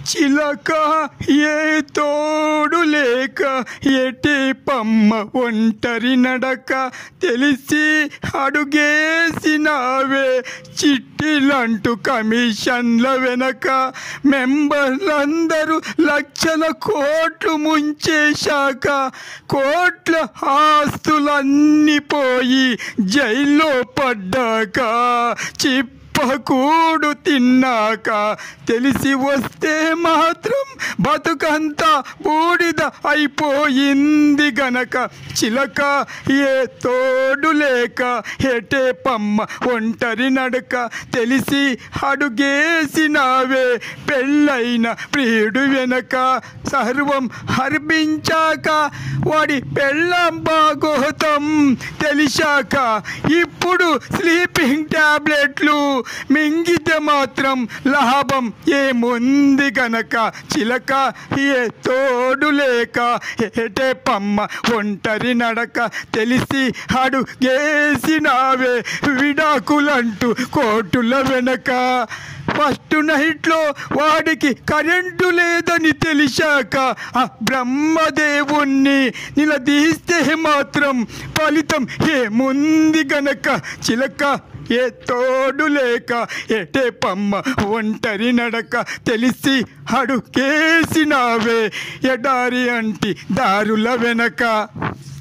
చిలక ఏ తోడు లేక ఎటే పమ్మ ఒంటరి నడక తెలిసి అడుగేసినావే చిట్టిలంటూ కమిషన్ల వెనక మెంబర్లందరూ లక్షల కోట్లు ముంచేశాక కోట్ల ఆస్తులన్నీ పోయి జైల్లో పడ్డాక చిప్ పకూడు తిన్నాక తెలిసి వస్తే మాత్రం బతుకంతా బూడిద అయిపోయింది గనక చిలక ఏ తోడు లేక ఎటే పమ్మ ఒంటరి నడక తెలిసి అడుగేసినావే పెళ్ళైన ప్రియుడు వెనక సర్వం హర్పించాక వాడి పెళ్ళం బాగోతం తెలిసాక ఇప్పుడు స్లీపింగ్ టాబ్లెట్లు మింగితే మాత్రం లాభం ఏముంది గనక చిలక ఏ తోడు లేక ఎటే పమ్మ ఒంటరి నడక తెలిసి అడుగేసినావే విడాకులంటూ కోటుల వెనక ఫస్ట్ నైట్లో వాడికి కరెంటు లేదని తెలిసాక ఆ బ్రహ్మదేవుణ్ణి నిలదీస్తే మాత్రం ఫలితం ఏముంది గనక చిలక ఏ తోడు లేక ఎటే పమ్మ ఒంటరి నడక తెలిసి అడుకేసినావే ఎడారి అంటి దారుల వెనక